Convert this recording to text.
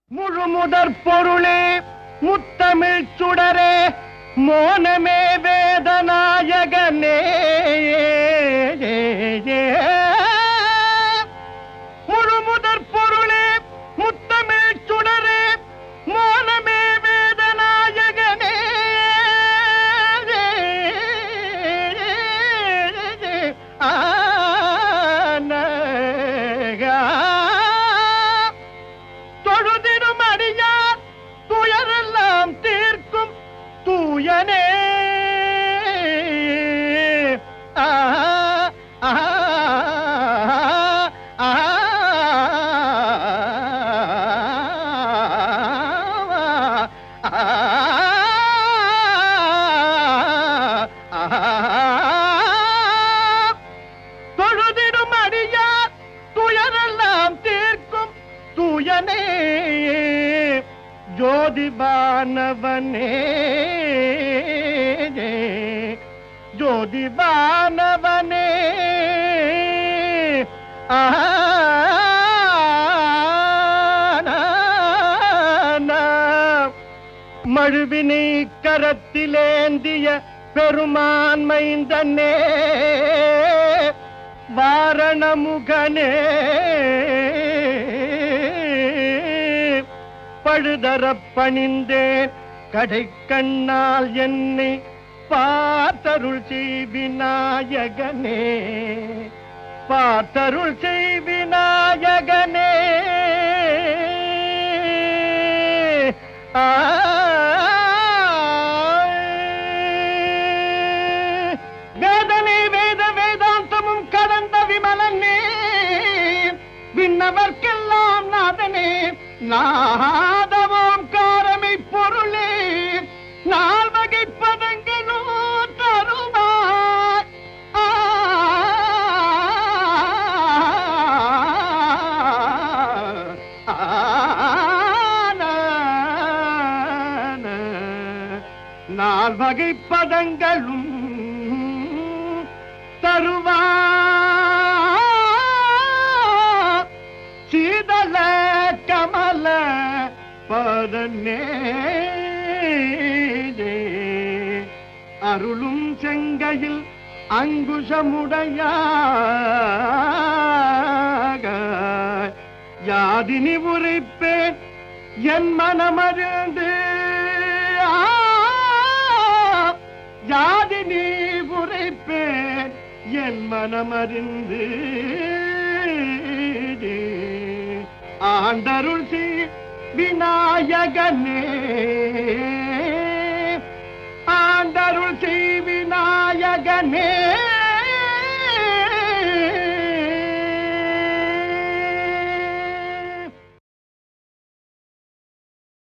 முழுமுதற் பொருளே முத்தமிழ் சுடரே மோனமே வேதநாயகனே முழுமுதற் பொருளே முத்தமிழ் சுடரே மோனமே வேதநாயகனே ஆனகா தொழுதிடும் அடியார் துயரெல்லாம் தீர்க்கும் தூயனே ஆ, ஆ, ஆ, தொழுதிடும் அடியார் துயரெல்லாம் தீர்க்கும் தூயனே ஜோதிபானவனே ஜோதிபானவனே மழுவினை கரத்திலேந்திய பெருமான் மைந்தனே வாரணமுகனே பழுதரப் பணிந்தேன் கடைக்கண்ணால் என்னை பார்த்தருள் செய்விநாயகனே பார்த்தருள் செய்விநாயகனே ஆ வேதனை வேத வேதாந்தமும் கடந்த விமலனே விண்ணவர்க்கெல்லாம் நாதனே நாதவோம் காரமை பொருளே நால்வகை பதங்களோ தருவாய் ஆ, நால்வகை பதங்களும் தருவா சீதல கமல பதனே அருளும் செங்கையில் அங்குஷமுடைய யாதினி உரைப்பேன் என் மனமறிந்து ஆ, யாதினி உரைப்பேன் என் மனமறிந்து ஆண்டருள் சி விநாயகனே ஆண்டருள் சி விநாயகனே